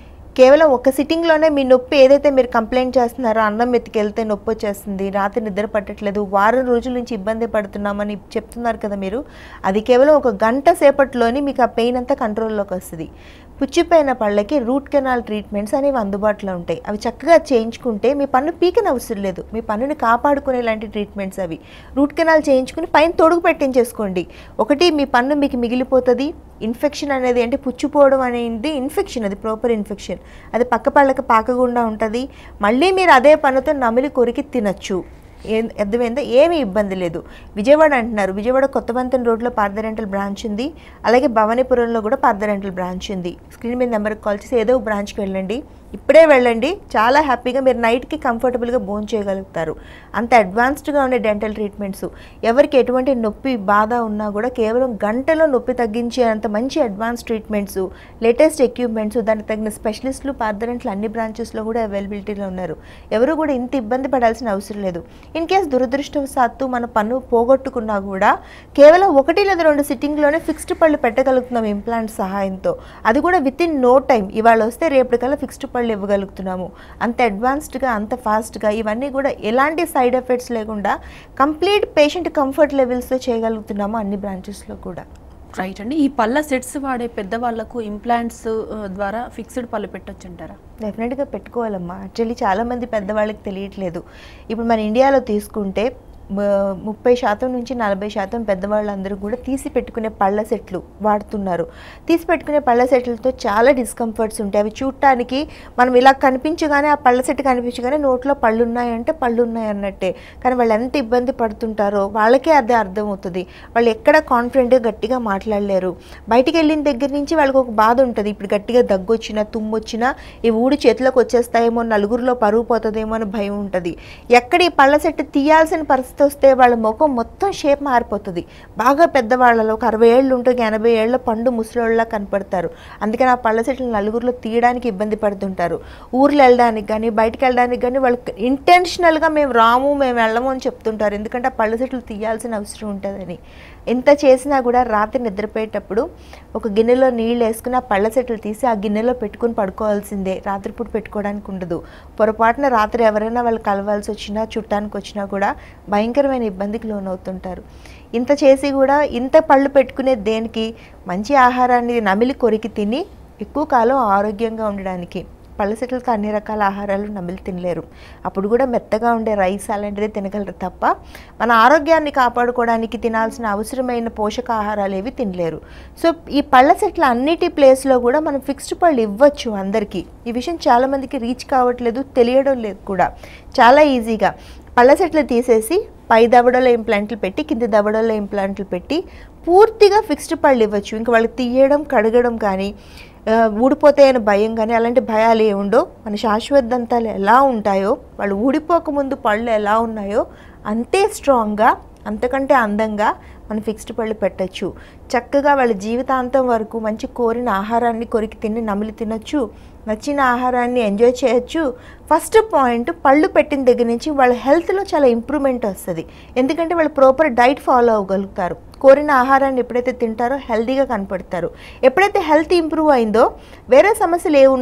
కేవలం ఒక సిట్టింగ్లోనే మీ నొప్పి ఏదైతే మీరు కంప్లైంట్ చేస్తున్నారో అన్నం ఎత్తుకెళ్తే నొప్పి వచ్చేస్తుంది రాత్రి నిద్ర పట్టట్లేదు వారం రోజుల నుంచి ఇబ్బంది పడుతున్నామని చెప్తున్నారు కదా మీరు అది కేవలం ఒక గంట సేపట్లోని మీకు ఆ పెయిన్ అంతా కంట్రోల్లోకి వస్తుంది పుచ్చిపోయిన పళ్ళకి రూట్ కెనాల్ ట్రీట్మెంట్స్ అనేవి అందుబాటులో ఉంటాయి అవి చక్కగా చేయించుకుంటే మీ పన్ను పీకన అవసరం లేదు మీ పన్నుని కాపాడుకునే లాంటి ట్రీట్మెంట్స్ అవి రూట్ కెనాల్ చేయించుకుని పైన తొడుగు పెట్టించేసుకోండి ఒకటి మీ పన్ను మీకు మిగిలిపోతుంది ఇన్ఫెక్షన్ అనేది అంటే పుచ్చిపోవడం అనేది ఇన్ఫెక్షన్ అది ప్రాపర్ ఇన్ఫెక్షన్ అది పక్క పళ్ళకి పాకకుండా ఉంటుంది మళ్ళీ మీరు అదే పన్నుతో నమిలి కొరికి తినచ్చు ఏ అర్థమైందా ఏమీ ఇబ్బంది లేదు విజయవాడ అంటున్నారు విజయవాడ కొత్తబంతన్ రోడ్లో పార్థరెంటల్ బ్రాంచ్ ఉంది అలాగే భవానీపురంలో కూడా పార్థరెంటల్ బ్రాంచ్ ఉంది స్క్రీన్ మీద నెంబర్కి కాల్ చేసి ఏదో ఒక బ్రాంచ్కి వెళ్ళండి ఇప్పుడే వెళ్ళండి చాలా హ్యాపీగా మీరు నైట్కి కంఫర్టబుల్గా బోన్ చేయగలుగుతారు అంత అడ్వాన్స్డ్గా ఉండే డెంటల్ ట్రీట్మెంట్స్ ఎవరికి ఎటువంటి నొప్పి బాధ ఉన్నా కూడా కేవలం గంటలో నొప్పి తగ్గించే అంత మంచి అడ్వాన్స్ ట్రీట్మెంట్స్ లేటెస్ట్ ఎక్విప్మెంట్స్ దానికి తగిన స్పెషలిస్టులు పార్థరెంట్లు అన్ని బ్రాంచెస్లో కూడా అవైలబిలిటీలో ఉన్నారు ఎవరు కూడా ఇంత ఇబ్బంది పడాల్సిన అవసరం లేదు ఇన్ కేస్ దురదృష్టవశాత్తు మన పన్ను పోగొట్టుకున్నా కూడా కేవలం ఒకటి లేదా రెండు సిట్టింగ్లోనే ఫిక్స్డ్ పళ్ళు పెట్టగలుగుతున్నాం ఇంప్లాంట్ సహాయంతో అది కూడా విత్ ఇన్ నో టైం ఇవాళ వస్తే రేపటికల్లా ఫిక్స్డ్ పళ్ళు ఇవ్వగలుగుతున్నాము అంత అడ్వాన్స్డ్గా అంత ఫాస్ట్గా ఇవన్నీ కూడా ఎలాంటి సైడ్ ఎఫెక్ట్స్ లేకుండా కంప్లీట్ పేషెంట్ కంఫర్ట్ లెవెల్స్తో చేయగలుగుతున్నాము అన్ని బ్రాంచెస్లో కూడా రైట్ అండి ఈ పళ్ళ సెట్స్ వాడే పెద్దవాళ్ళకు ఇంప్లాంట్స్ ద్వారా ఫిక్స్డ్ పళ్ళు పెట్టొచ్చు అంటారా డెఫినెట్గా పెట్టుకోవాలమ్మా యాక్చువల్లీ చాలామంది పెద్దవాళ్ళకి తెలియట్లేదు ఇప్పుడు మన ఇండియాలో తీసుకుంటే మ- ముప్పై శాతం నుంచి నలభై శాతం పెద్దవాళ్ళందరూ కూడా తీసి పెట్టుకునే పళ్ళ సెట్లు వాడుతున్నారు తీసి పెట్టుకునే పళ్ళ సెట్లతో చాలా డిస్కంఫర్ట్స్ ఉంటాయి అవి చూడటానికి మనం ఇలా కనిపించగానే ఆ పళ్ళ సెట్ కనిపించగానే నోట్లో పళ్ళు ఉన్నాయంటే పళ్ళు ఉన్నాయి అన్నట్టే కానీ వాళ్ళు ఎంత ఇబ్బంది పడుతుంటారో వాళ్ళకే అదే అర్థమవుతుంది వాళ్ళు ఎక్కడ కాన్ఫిడెంట్గా గట్టిగా మాట్లాడలేరు బయటికి వెళ్ళిన దగ్గర నుంచి వాళ్ళకి ఒక బాధ ఉంటుంది ఇప్పుడు గట్టిగా దగ్గు వచ్చినా తుమ్ము వచ్చినా ఈ ఊడి చేతిలోకి వచ్చేస్తాయేమో నలుగురిలో పరుగు పోతుందేమో అని భయం ఉంటుంది ఎక్కడ ఈ పళ్ళ సెట్ తీయాల్సిన పరిస్థితి వస్తే వాళ్ళ ముఖం మొత్తం షేప్ మారిపోతుంది బాగా పెద్దవాళ్ళలో ఒక అరవై ఏళ్ళు ఉంటుంది ఎనభై ఏళ్ళ పండు ముసలోళ్ళ కనపడతారు అందుకని ఆ పళ్ళ సెట్లు నలుగురిలో తీయడానికి ఇబ్బంది పడుతుంటారు ఊర్లు వెళ్ళడానికి కానీ బయటికి వెళ్ళడానికి కానీ వాళ్ళకి ఇంటెన్షనల్గా మేము రాము మేము వెళ్ళము అని చెప్తుంటారు ఎందుకంటే ఆ పళ్ళ సెట్లు తీయాల్సిన అవసరం ఉంటుందని ఎంత చేసినా కూడా రాత్రి నిద్రపోయేటప్పుడు ఒక గిన్నెలో నీళ్ళు వేసుకుని ఆ పళ్ళ సెట్లు తీసి ఆ గిన్నెలో పెట్టుకుని పడుకోవాల్సిందే రాత్రిపూట పెట్టుకోవడానికి ఉండదు పొరపాటున రాత్రి ఎవరైనా వాళ్ళు కలవాల్సి వచ్చినా చుట్టానికి వచ్చినా కూడా భయంకరమైన ఇబ్బందికి లోనవుతుంటారు ఇంత చేసి కూడా ఇంత పళ్ళు పెట్టుకునే దేనికి మంచి ఆహారాన్ని నమిలి కొరికి తిని ఎక్కువ కాలం ఆరోగ్యంగా ఉండడానికి పళ్ళ సెట్లతో అన్ని రకాల ఆహారాలు నమిలి తినలేరు అప్పుడు కూడా మెత్తగా ఉండే రైస్ అలాంటిదే తినగలరు తప్ప మన ఆరోగ్యాన్ని కాపాడుకోవడానికి తినాల్సిన అవసరమైన పోషకాహారాలు ఏవి తినలేరు సో ఈ పళ్ళ సెట్ల అన్నిటి ప్లేస్లో కూడా మనం ఫిక్స్డ్ పళ్ళు ఇవ్వచ్చు అందరికీ ఈ విషయం చాలామందికి రీచ్ కావట్లేదు తెలియడం లేదు కూడా చాలా ఈజీగా పళ్ళ సెట్లు తీసేసి పై దవడలో ఇంప్లాంట్లు పెట్టి కింది దవడలో ఇంప్లాంట్లు పెట్టి పూర్తిగా ఫిక్స్డ్ పళ్ళు ఇవ్వచ్చు ఇంకా వాళ్ళకి తీయడం కడగడం కానీ ఆ, ఊడిపోతాయని భయం కానీ అలాంటి భయాలు ఏముండో మన శాశ్వత దంతాలు ఎలా ఉంటాయో వాళ్ళు ఊడిపోకముందు పళ్ళు ఎలా ఉన్నాయో అంతే స్ట్రాంగ్గా అంతకంటే అందంగా మనం ఫిక్స్డ్ పళ్ళు పెట్టచ్చు చక్కగా వాళ్ళ జీవితాంతం వరకు మంచి కోరిన ఆహారాన్ని కొరికి తిని నమిలి తినొచ్చు నచ్చిన ఆహారాన్ని ఎంజాయ్ చేయొచ్చు ఫస్ట్ పాయింట్ పళ్ళు పెట్టిన దగ్గర నుంచి వాళ్ళ హెల్త్లో చాలా ఇంప్రూవ్మెంట్ వస్తుంది ఎందుకంటే వాళ్ళు ప్రాపర్ డైట్ ఫాలో అవ్వగలుగుతారు కోరిన ఆహారాన్ని ఎప్పుడైతే తింటారో హెల్తీగా కనపడతారు ఎప్పుడైతే హెల్త్ ఇంప్రూవ్ అయిందో వేరే సమస్యలు ఏమున్నా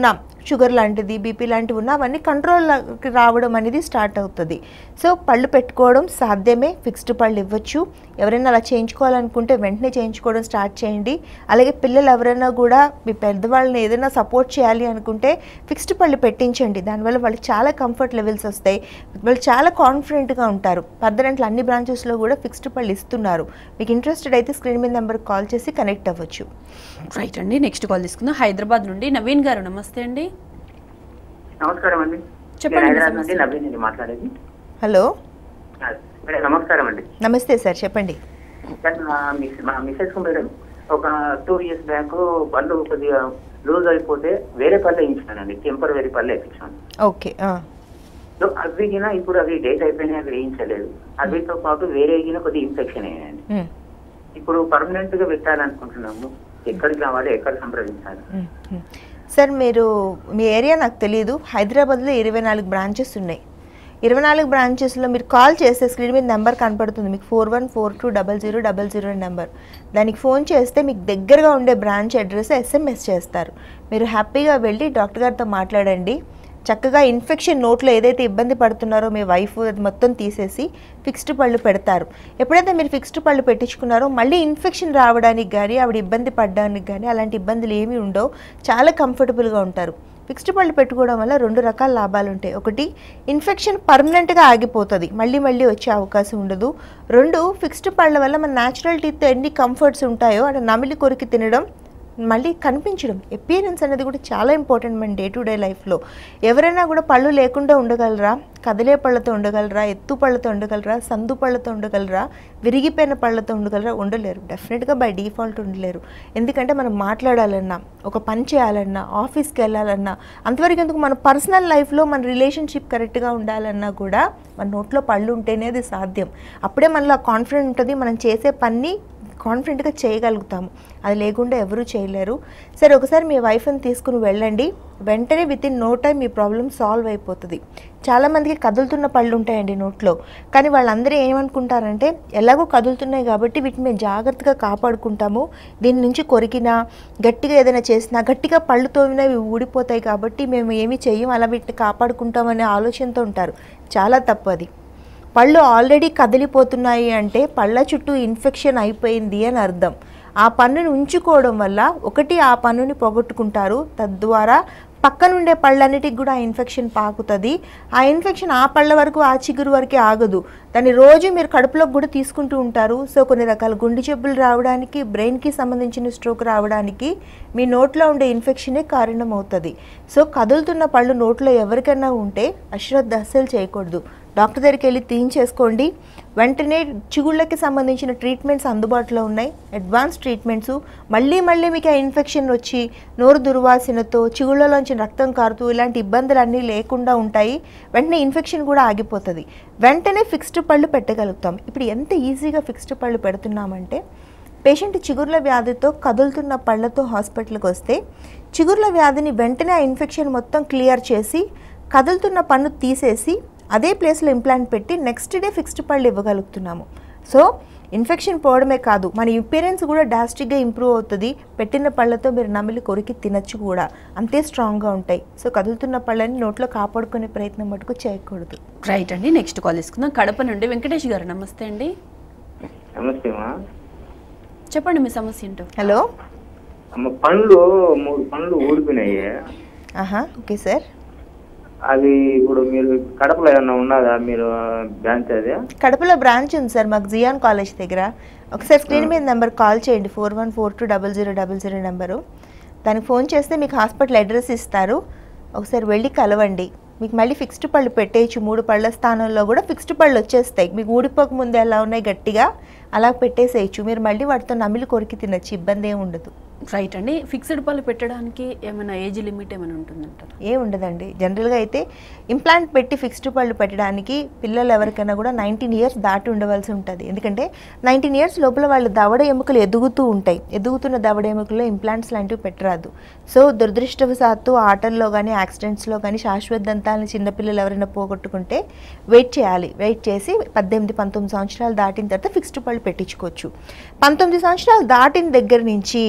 షుగర్ లాంటిది బీపీ లాంటివి ఉన్నా అవన్నీ కంట్రోల్కి రావడం అనేది స్టార్ట్ అవుతుంది సో పళ్ళు పెట్టుకోవడం సాధ్యమే ఫిక్స్డ్ పళ్ళు ఇవ్వచ్చు ఎవరైనా అలా చేయించుకోవాలనుకుంటే వెంటనే చేయించుకోవడం స్టార్ట్ చేయండి అలాగే పిల్లలు ఎవరైనా కూడా మీ పెద్దవాళ్ళని ఏదైనా సపోర్ట్ చేయాలి అనుకుంటే ఫిక్స్డ్ పళ్ళు పెట్టించండి దానివల్ల వాళ్ళకి చాలా కంఫర్ట్ లెవెల్స్ వస్తాయి వాళ్ళు చాలా కాన్ఫిడెంట్గా ఉంటారు పద్దరంట్ల అన్ని బ్రాంచెస్లో కూడా ఫిక్స్డ్ పళ్ళు ఇస్తున్నారు మీకు ఇంట్రెస్టెడ్ అయితే స్క్రీన్ మీద నెంబర్కి కాల్ చేసి కనెక్ట్ అవ్వచ్చు రైట్ అండి నెక్స్ట్ కాల్ తీసుకుందాం హైదరాబాద్ నుండి నవీన్ గారు నమస్తే అండి నమస్కారం అండి చెప్పండి నేను మీ హైదరాబాద్ సమస్య. నుండి నవీన్ అండి మాట్లాడేది హలో ఆ, మేడం నమస్కారం అండి నమస్తే సార్ చెప్పండి సార్ మా మిస్ మా మిస్సెస్ కు మేడం ఒక టూ ఇయర్స్ బ్యాక్ పళ్ళు కొద్దిగా లూజ్ అయిపోతే వేరే పళ్ళు వేయించానండి టెంపరరీ పళ్ళు వేయించాను ఓకే సో అవి గిన ఇప్పుడు అవి డేట్ అయిపోయినాయి అవి వేయించలేదు అవితో పాటు వేరే గిన కొద్దిగా ఇన్ఫెక్షన్ అయ్యాయండి ఇప్పుడు పర్మనెంట్ గా పెట్టాలనుకుంటున్నాము ఎక్కడికి రావాలి ఎక్కడ సంప్రదించాలి సార్ మీరు మీ ఏరియా నాకు తెలియదు హైదరాబాద్లో ఇరవై నాలుగు బ్రాంచెస్ ఉన్నాయి ఇరవై నాలుగు బ్రాంచెస్లో మీరు కాల్ చేస్తే స్క్రీన్ మీద నెంబర్ కనపడుతుంది మీకు four one four two double zero double zero number దానికి ఫోన్ చేస్తే మీకు దగ్గరగా ఉండే బ్రాంచ్ అడ్రస్ ఎస్ఎంఎస్ చేస్తారు మీరు హ్యాపీగా వెళ్ళి డాక్టర్ గారితో మాట్లాడండి చక్కగా ఇన్ఫెక్షన్ నోట్లో ఏదైతే ఇబ్బంది పడుతున్నారో మీ వైఫ్ అది మొత్తం తీసేసి ఫిక్స్డ్ పళ్ళు పెడతారు ఎప్పుడైతే మీరు ఫిక్స్డ్ పళ్ళు పెట్టించుకున్నారో మళ్ళీ ఇన్ఫెక్షన్ రావడానికి కానీ ఆవిడ ఇబ్బంది పడడానికి కానీ అలాంటి ఇబ్బందులు ఏమీ ఉండవు చాలా కంఫర్టబుల్గా ఉంటారు ఫిక్స్డ్ పళ్ళు పెట్టుకోవడం వల్ల రెండు రకాల లాభాలు ఉంటాయి ఒకటి ఇన్ఫెక్షన్ పర్మనెంట్గా ఆగిపోతుంది మళ్ళీ మళ్ళీ వచ్చే అవకాశం ఉండదు రెండు ఫిక్స్డ్ పళ్ళ వల్ల మన న్యాచురల్ టీత్ ఎన్ని కంఫర్ట్స్ ఉంటాయో అక్కడ నమిలి కొరికి తినడం మళ్ళీ కనిపించడం ఎపియరెన్స్ అనేది కూడా చాలా ఇంపార్టెంట్ మన డే టు డే లైఫ్లో ఎవరైనా కూడా పళ్ళు లేకుండా ఉండగలరా కదిలే పళ్ళతో ఉండగలరా ఎత్తు పళ్ళతో ఉండగలరా సందు పళ్ళతో ఉండగలరా విరిగిపోయిన పళ్ళతో ఉండగలరా ఉండలేరు డెఫినెట్గా బై డిఫాల్ట్ ఉండలేరు ఎందుకంటే మనం మాట్లాడాలన్నా ఒక పని చేయాలన్నా ఆఫీస్కి వెళ్ళాలన్నా అంతవరకు ఎందుకు మన పర్సనల్ లైఫ్లో మన రిలేషన్షిప్ కరెక్ట్గా ఉండాలన్నా కూడా మన నోట్లో పళ్ళు ఉంటేనే అది సాధ్యం అప్పుడే మనలో కాన్ఫిడెంట్ ఉంటుంది మనం చేసే పని కాన్ఫిడెంట్గా చేయగలుగుతాము అది లేకుండా ఎవరూ చేయలేరు సరే ఒకసారి మీ వైఫ్ని తీసుకుని వెళ్ళండి వెంటనే విత్ ఇన్ నో టైం మీ ప్రాబ్లం సాల్వ్ అయిపోతుంది చాలామందికి కదులుతున్న పళ్ళు ఉంటాయండి నోట్లో కానీ వాళ్ళందరూ ఏమనుకుంటారంటే ఎలాగో కదులుతున్నాయి కాబట్టి వీటిని మేము జాగ్రత్తగా కాపాడుకుంటాము దీని నుంచి కొరికినా గట్టిగా ఏదైనా చేసినా గట్టిగా పళ్ళు తోమినా ఇవి ఊడిపోతాయి కాబట్టి మేము ఏమీ చెయ్యం అలా వీటిని కాపాడుకుంటామనే ఆలోచనతో ఉంటారు చాలా తప్పు అది పళ్ళు ఆల్రెడీ కదిలిపోతున్నాయి అంటే పళ్ళ చుట్టూ ఇన్ఫెక్షన్ అయిపోయింది అని అర్థం ఆ పన్నుని ఉంచుకోవడం వల్ల ఒకటి ఆ పన్నుని పోగొట్టుకుంటారు తద్వారా పక్కనుండే పళ్ళన్నిటికి కూడా ఆ ఇన్ఫెక్షన్ పాకుతుంది ఆ ఇన్ఫెక్షన్ ఆ పళ్ళ వరకు ఆ చిగురు వరకే ఆగదు దాన్ని రోజు మీరు కడుపులోకి కూడా తీసుకుంటూ ఉంటారు సో కొన్ని రకాల గుండె జబ్బులు రావడానికి బ్రెయిన్కి సంబంధించిన స్ట్రోక్ రావడానికి మీ నోట్లో ఉండే ఇన్ఫెక్షనే కారణం అవుతుంది సో కదులుతున్న పళ్ళు నోట్లో ఎవరికైనా ఉంటే అశ్రద్ధ అస్సలు చేయకూడదు డాక్టర్ దగ్గరికి వెళ్ళి తీయించేసుకోండి వెంటనే చిగుళ్ళకి సంబంధించిన ట్రీట్మెంట్స్ అందుబాటులో ఉన్నాయి అడ్వాన్స్ ట్రీట్మెంట్స్ మళ్ళీ మళ్ళీ మీకు ఆ ఇన్ఫెక్షన్ వచ్చి నోరు దుర్వాసనతో చిగుళ్ళలోంచి రక్తం కారుతూ ఇలాంటి ఇబ్బందులు అన్నీ లేకుండా ఉంటాయి వెంటనే ఇన్ఫెక్షన్ కూడా ఆగిపోతుంది వెంటనే ఫిక్స్డ్ పళ్ళు పెట్టగలుగుతాం ఇప్పుడు ఎంత ఈజీగా ఫిక్స్డ్ పళ్ళు పెడుతున్నామంటే పేషెంట్ చిగుర్ల వ్యాధితో కదులుతున్న పళ్ళతో హాస్పిటల్కి వస్తే చిగుర్ల వ్యాధిని వెంటనే ఆ ఇన్ఫెక్షన్ మొత్తం క్లియర్ చేసి కదులుతున్న పన్ను తీసేసి అదే ప్లేస్లో ఇంప్లాంట్ పెట్టి నెక్స్ట్ డే ఫిక్స్డ్ పళ్ళు ఇవ్వగలుగుతున్నాము సో ఇన్ఫెక్షన్ పోవడమే కాదు మన ఇంపీరియన్స్ కూడా డాస్టిక్గా ఇంప్రూవ్ అవుతుంది పెట్టిన పళ్ళతో మీరు నమిలి కొరికి తినచ్చు కూడా అంతే స్ట్రాంగ్గా ఉంటాయి సో కదులుతున్న పళ్ళని నోట్లో కాపాడుకునే ప్రయత్నం మటుకు చేయకూడదు రైట్ అండి నెక్స్ట్ కాల్ తీసుకుందాం కడప నుండి వెంకటేష్ గారు నమస్తే అండి నమస్తే అమ్మా చెప్పండి మీ సమస్య ఏంటో హలో అమ్మ పండ్లు మూడు పండ్లు ఊడిపోయినాయి ఆహా ఓకే సార్ అవి ఇప్పుడు మీరు కడపలో ఏమన్నా ఉన్నదా మీరు బ్రాంచ్ అది కడపలో బ్రాంచ్ ఉంది సార్ మాకు జియాన్ కాలేజ్ దగ్గర ఒకసారి స్క్రీన్ మీద నెంబర్ కాల్ చేయండి four one four two double zero double zero number దానికి ఫోన్ చేస్తే మీకు హాస్పిటల్ అడ్రస్ ఇస్తారు ఒకసారి వెళ్ళి కలవండి మీకు మళ్ళీ ఫిక్స్డ్ పళ్ళు పెట్టేయచ్చు మూడు పళ్ళ స్థానంలో కూడా ఫిక్స్డ్ పళ్ళు వచ్చేస్తాయి మీకు ఊడిపోక ముందు ఎలా ఉన్నాయి గట్టిగా అలా పెట్టేసేయచ్చు మీరు మళ్ళీ వాటితో నమిలి కొరికి తినచ్చు ఇబ్బంది ఏమి ఉండదు రైట్ అండి ఫిక్స్డ్ పళ్ళు పెట్టడానికి ఏమైనా ఏజ్ లిమిట్ ఏమైనా ఉంటుందంటారా ఏం ఉండదండి జనరల్గా అయితే ఇంప్లాంట్ పెట్టి ఫిక్స్డ్ పళ్ళు పెట్టడానికి పిల్లలు ఎవరికైనా కూడా నైన్టీన్ ఇయర్స్ దాటి ఉండవలసి ఉంటుంది ఎందుకంటే నైన్టీన్ ఇయర్స్ లోపల వాళ్ళ దవడ ఎముకలు ఎదుగుతూ ఉంటాయి ఎదుగుతున్న దవడ ఎముకల్లో ఇంప్లాంట్స్ లాంటివి పెట్టరాదు సో దురదృష్టవశాత్తు ఆటల్లో కానీ యాక్సిడెంట్స్లో కానీ శాశ్వత దంతాలను చిన్నపిల్లలు ఎవరైనా పోగొట్టుకుంటే వెయిట్ చేయాలి వెయిట్ చేసి పద్దెనిమిది పంతొమ్మిది సంవత్సరాలు దాటిన తర్వాత ఫిక్స్డ్ పళ్ళు పెట్టించుకోవచ్చు పంతొమ్మిది సంవత్సరాలు దాటిన దగ్గర నుంచి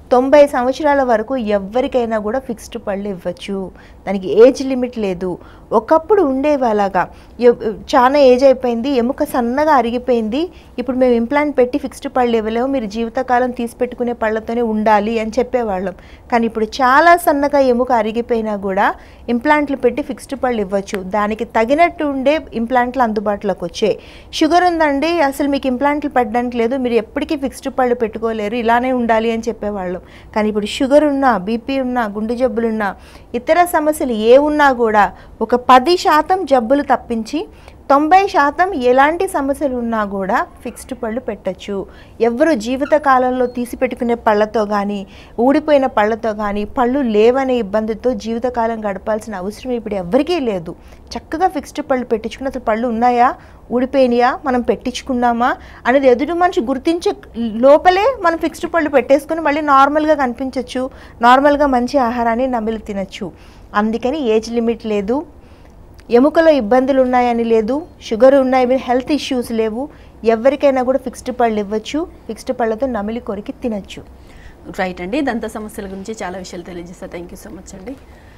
తొంభై సంవత్సరాల వరకు ఎవరికైనా కూడా ఫిక్స్డ్ పళ్ళు ఇవ్వచ్చు దానికి ఏజ్ లిమిట్ లేదు ఒకప్పుడు ఉండేవి అలాగా ఎ- చాలా ఏజ్ అయిపోయింది ఎముక సన్నగా అరిగిపోయింది ఇప్పుడు మేము ఇంప్లాంట్ పెట్టి ఫిక్స్డ్ పళ్ళు ఇవ్వలేము మీరు జీవితకాలం తీసి పెట్టుకునే పళ్ళతోనే ఉండాలి అని చెప్పేవాళ్ళం కానీ ఇప్పుడు చాలా సన్నగా ఎముక అరిగిపోయినా కూడా ఇంప్లాంట్లు పెట్టి ఫిక్స్డ్ పళ్ళు ఇవ్వచ్చు దానికి తగినట్టు ఉండే ఇంప్లాంట్లు అందుబాటులోకి వచ్చాయి షుగర్ ఉందండి అసలు మీకు ఇంప్లాంట్లు పెట్టడానికి లేదు మీరు ఎప్పటికీ ఫిక్స్డ్ పళ్ళు పెట్టుకోలేరు ఇలానే ఉండాలి అని చెప్పేవాళ్ళం కానీ ఇప్పుడు షుగర్ ఉన్నా బీపీ ఉన్నా గుండె జబ్బులున్నా ఇతర సమస్యలు ఏ ఉన్నా కూడా ఒక పది శాతం జబ్బులు తప్పించి తొంభై శాతం ఎలాంటి సమస్యలు ఉన్నా కూడా ఫిక్స్డ్ పళ్ళు పెట్టచ్చు ఎవరు జీవిత కాలంలో తీసి పెట్టుకునే పళ్ళతో కానీ ఊడిపోయిన పళ్ళతో కానీ పళ్ళు లేవనే ఇబ్బందితో జీవితకాలం గడపాల్సిన అవసరం ఇప్పుడు ఎవరికీ లేదు చక్కగా ఫిక్స్డ్ పళ్ళు పెట్టించుకుని అసలు పళ్ళు ఉన్నాయా ఊడిపోయినాయా మనం పెట్టించుకున్నామా అనేది ఎదుటి మనిషి గుర్తించే లోపలే మనం ఫిక్స్డ్ పళ్ళు పెట్టేసుకుని మళ్ళీ నార్మల్గా కనిపించవచ్చు నార్మల్గా మంచి ఆహారాన్ని నమిలి తినచ్చు అందుకని ఏజ్ లిమిట్ లేదు ఎముకలో ఇబ్బందులు ఉన్నాయని లేదు షుగర్ ఉన్నాయి మీద హెల్త్ ఇష్యూస్ లేవు ఎవరికైనా కూడా ఫిక్స్డ్ పళ్ళు ఇవ్వచ్చు ఫిక్స్డ్ పళ్ళతో నమిలి కొరికి తినచ్చు రైట్ అండి దంత సమస్యల గురించి చాలా విషయాలు తెలియజేస్తారు థ్యాంక్ యూ సో మచ్ అండి